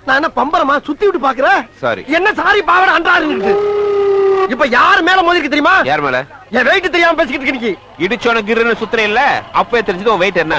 நான் என்ன பம்பரமா சுத்தி விட்டு பாக்குறேன் Sorry. என்ன சாரி பாவட அன்றாரு இப்ப யார் மேல மோதிருக்கு தெரியுமா யார் மேல என் வெயிட் தெரியாம பேசிக்கிட்டு இருக்க நீ இடிச்சோன கிருன்னு சுத்துற இல்ல அப்பவே தெரிஞ்சது உன் வெயிட் என்ன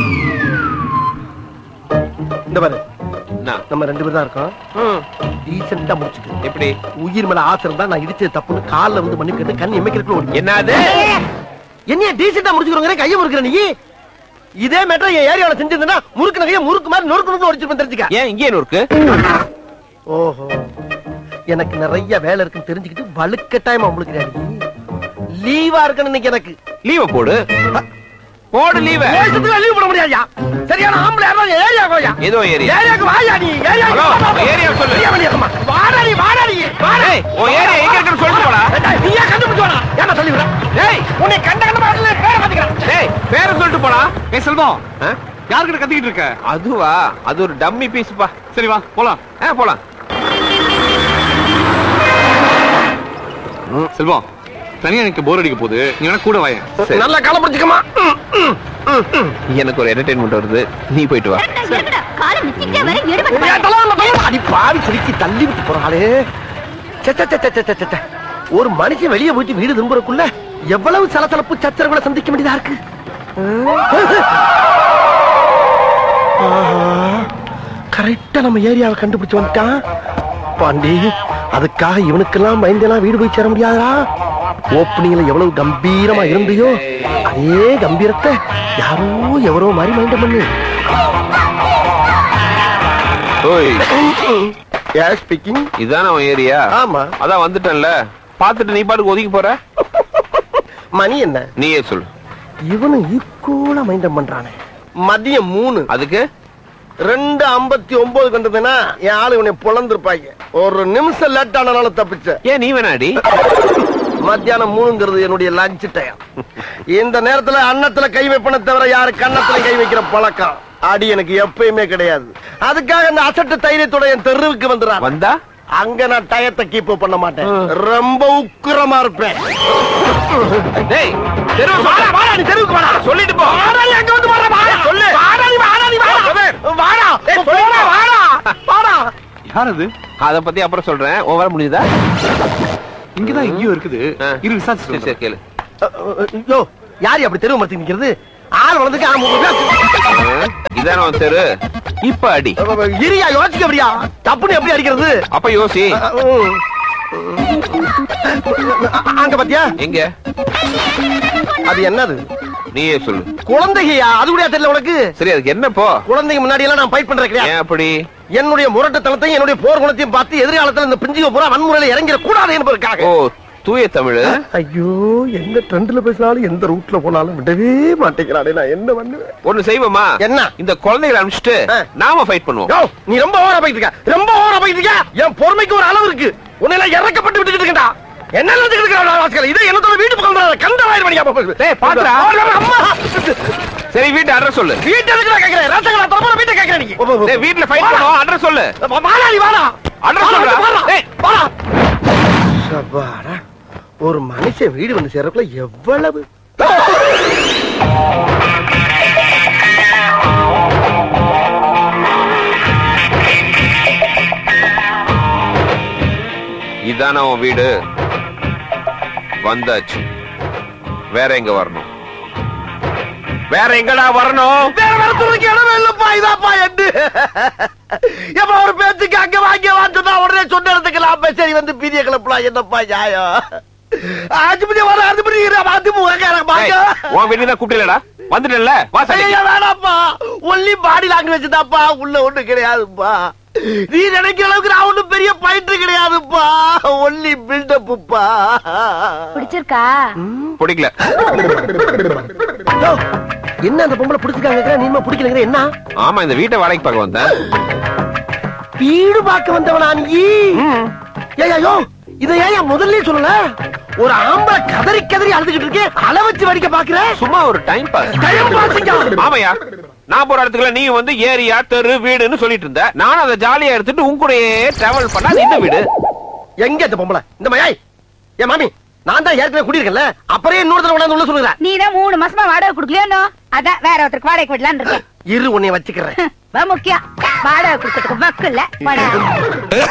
இந்த பாரு என்ன? நம்ம ரெண்டு பேரும் தான் இருக்கோம் ம், டீசெண்டா முடிச்சுக்க எப்படி உயிர் மேல ஆசை இருந்தா நான் இடிச்சது தப்புன்னு கால்ல வந்து மன்னிப்பு கேட்டு கண் எமைக்கிறதுக்குள்ள ஓடி என்னது என்னைய டீசெண்டா முடிச்சுக்கிறோங்க கையை முறுக்குற நீ இதே மேட்டர் என் ஏரியாவுல செஞ்சிருந்தா முறுக்கு நகைய முறுக்கு மாதிரி நொறுக்கு நொறுக்கு ஒடிச்சிருப்பேன் தெரிஞ்சுக்க ஏன் இங்கே இருக்கு ஓஹோ எனக்கு நிறைய வேலை இருக்குன்னு தெரிஞ்சுக்கிட்டு வலுக்கட்டாயமா முழுக்கிறாரு லீவா இருக்கணும் இன்னைக்கு எனக்கு லீவ போடு போடு லீவ லீவ் போட முடியாதுயா சரியான ஆம்பளை யாரா ஏரியா கோயா ஏதோ ஏரியா ஏரியாக்கு வாயா நீ ஏரியாக்கு ஹலோ, வா, வா, வா. ஏரியா சொல்லு. ஏரியா வழியாக்கம்மா. வாடா நீ வாடா நீ வாடா ஏய், உன் ஏரியா எங்க இருக்குன்னு சொல்லிட்டு போடா. ஏய், நீயா கண்டுபிடிச்சு வாடா ஏன்னா சொல்லி விடுறேன் டேய் உன்னை கண்ட கண்ட பாடல பேரை பாத்துக்கிறேன் டேய் பேர சொல்லிட்டு போடா ஏய் செல்வம் ஆ? யாருக்கிட்ட கத்திக்கிட்டு இருக்க அதுவா அது ஒரு டம்மி பீஸ் பா சரி வா போலாம் ஆ போலாம் செல்வம் தனியா எனக்கு போர் அடிக்க போகுது நீ வேணா கூட வாயேன் சரி. நல்லா களம் பிடிச்சுக்கமா எனக்கு ஒரு என்டர்டைன்மெண்ட் வருது நீ போயிட்டு வா இருக்கடா, இருக்கடா. காலை மிச்சிக்கிட்டே வர எடுபட்டு பாரு. அடி பாவி சுருக்கி தள்ளி விட்டு போறாளே ச்சே, ச்சே, ச்சே, ச்சே, ச்சே, ச்சே, ச்சே. ஒரு மனுஷன் வெளியே போயிட்டு வீடு திரும்புறக்குள்ள எவ்வளவு சலசலப்பு சச்சரவுகளை சந்திக்க வேண்டியதா இருக்கு கரெக்டா நம்ம ஏரியாவை கண்டுபிடிச்சு வந்துட்டான் பாண்டி அதுக்காக இவனுக்கெல்லாம் பயந்தெல்லாம் வீடு போய் சேர முடியாதா ஓப்பனிங்ல எவ்வளவு கம்பீரமா இருந்தியோ அதே கம்பீரத்தை யாரோ எவரோ மாதிரி மைண்டம் பண்ணு ஓய் யார் ஸ்பீக்கிங் இதான உன் ஏரியா ஆமா அதான் வந்துட்டேன்ல பாத்துட்டு நீ பாட்டுக்கு ஒதுக்கி போற மணி என்ன நீயே சொல்லு இவனும் ஈக்குவலா மைண்டம் பண்றானே மதியம் மூணு அதுக்கு ரெண்டு ஐம்பத்தி ஒன்பது கண்டதுன்னா என் ஆளு இவனை பொழந்திருப்பாங்க ஒரு நிமிஷம் லேட் ஆனாலும் தப்பிச்ச ஏன் நீ வேணாடி மத்தியானம் மூணுங்கிறது என்னுடைய லஞ்ச் டைம் இந்த நேரத்துல அன்னத்துல கை வைப்பன தவிர யாரு கன்னத்துல கை வைக்கிற பழக்கம் அடி எனக்கு எப்பயுமே கிடையாது அதுக்காக இந்த அசட்டு தைரியத்தோட என் தெருவுக்கு வந்துடுறான் வந்தா அங்க நான் டயத்தை கீப் பண்ண மாட்டேன் ரொம்ப உக்கிரமா இருப்பேன் டேய் தெருவு வாடா, சொல்ல வாடா, நீ தெருவுக்கு வாடா. சொல்லிட்டு போ வாடா, நீ அங்க வந்து வாடா, வாடா. சொல்லு. வாடா, நீ வாடா, நீ வாடா. கதிர். வாடா. ஏய், போடா, சொல்லுடா. வாடா. வாடா. யார் அது அத பத்தி அப்புறம் சொல்றேன் உன் வர முடியுதா இங்கதான் எங்கேயோ இருக்குது ஆ. இரு சரி விசாரிச்சு சரி கேளு யோ, யாரு அப்படி தெருவு மரத்துக்கு நிக்கிறது ஆள் வளர்ந்துக்கு ஆள் முகம் ஆ, இதான உன் தெரு இப்ப அடி இரியா யோசிக்க அப்படியா தப்புன்னு எப்படி அடிக்கிறது அப்ப யோசி ம். அங்க பாத்தியா எங்க அது என்னது நீயே சொல்லு குழந்தையா அது கூட தெரியல உனக்கு சரி அதுக்கு என்ன போ குழந்தைங்க முன்னாடி எல்லாம் நான் ஃபைட் பண்றேன் கிடையாது ஏன் அப்படி என்னுடைய முரட்டுத்தனத்தையும் என்னுடைய போர் குணத்தையும் பார்த்து எதிர்காலத்துல இந்த பிஞ்சுக பூரா வன்முறையில இறங்கிட கூடாது என்பதற்காக ஓ தூய தமிழ் ஐயோ எந்த ட்ரெண்ட்ல பேசினாலும் எந்த ரூட்ல போனாலும் விடவே மாட்டேங்கிறானே நான் என்ன பண்ணுவேன் ஒண்ணு செய்வோமா என்ன? இந்த குழந்தைகளை அனுப்பிச்சிட்டு ஆ. நாம ஃபைட் பண்ணுவோம் யோ நீ ரொம்ப ஓவரா போயிட்டு இருக்க ரொம்ப ஓவரா போயிட்டு இருக்க என் பொறுமைக்கு ஒரு அளவு இருக்கு உன்னை எல்லாம் இறக்கப்பட்டு விட்டுட்டு இருக்கா என்ன நினைச்சுக்கிட்டு இருக்கிற வாசகர் இதை என்னத்தோட வீட்டு பக்கம் வராத. கண்டவாயிரம் மணி டேய், பாத்துடா. அம்மா சரி வீட்டு அட்ரஸ் சொல்லு வீட்டு எதுக்கு நான் கேட்கிறேன் ரசங்களா தரப்போற வீட்டை கேட்கிறேன் நீ டேய் வீட்ல ஃபைட் பண்ணுவோம் அட்ரஸ் சொல்லு வாடா நீ வாடா அட்ரஸ் சொல்றா வாடா டேய் வாடா சபாடா ஒரு மனுஷன் வீடு வந்து சேர்றதுக்குள்ள எவ்வளவு இதான உன் வீடு வந்தாச்சு வேற எங்க வரணும் வேற எங்கடா வரணும் வேற வரத்துக்கு இடமே இல்லப்பா இதாப்பா எட்டு எப்ப ஒரு பேச்சுக்கு அங்க வாங்க வாங்கினா உடனே சொன்ன இடத்துக்கு லாப சரி வந்து பீதிய கிளப்பலாம் என்னப்பா நியாயம் ஆஜிபதி வர அதுபடி அதிமுக பாக்க ஏய், உன் வீட்டுக்கு தான் கூப்பிடலடா வந்துட்டல வா சண்டைக்கு. ஐயா வேணாப்பா ஒன்லி பாடி லாங்குவேஜ் தான்ப்பா உள்ள ஒண்ணு கிடையாதுப்பா நீ நினைக்கிற அளவுக்கு நான் ஒண்ணும் பெரிய பயிற்று கிடையாதுப்பா ஒன்லி பில்டப்புப்பா பிடிச்சிருக்கா பிடிக்கல என்ன அந்த பொம்பளை பிடிச்சிருக்காங்க நீமா பிடிக்கலங்கிற என்ன ஆமா இந்த வீட்டை வாடகைக்கு பார்க்க வந்தேன் வீடு பார்க்க வந்தவனா நீ ஏய்யோ இதை ஏன் முதல்ல சொல்லல ஒரு ஆம்பளை கதறி கதறி அழுதுகிட்டு இருக்கே அள வச்சு வடிக்க பாக்குற சும்மா ஒரு டைம் பாஸ் டைம் பாசிங்க ஆமாயா நான் போற இடத்துக்குள்ள நீ வந்து ஏரியா தெரு வீடுன்னு சொல்லிட்டு இருந்த நானும் அதை ஜாலியா எடுத்துட்டு உன் கூடயே டிராவல் பண்ணா அது இந்த வீடு எங்க இந்த பொம்பளை இந்த மயாய் ஏன் மாமி நான் தான் ஏற்கனவே குடியிருக்கேன்ல அப்புறம் இன்னொருத்தர கொண்டாந்து உள்ள சொல்லுறேன் நீ தான் மூணு மாசமா வாடகை கொடுக்கலையோ அதான் வேற ஒருத்தருக்கு வாடகை விடலான்னு இருக்கேன் இரு உன்னை வச்சுக்கிறேன் வா முக்கியம் வாடகை கொடுக்கறதுக்கு வக்கு இல்ல வாடகை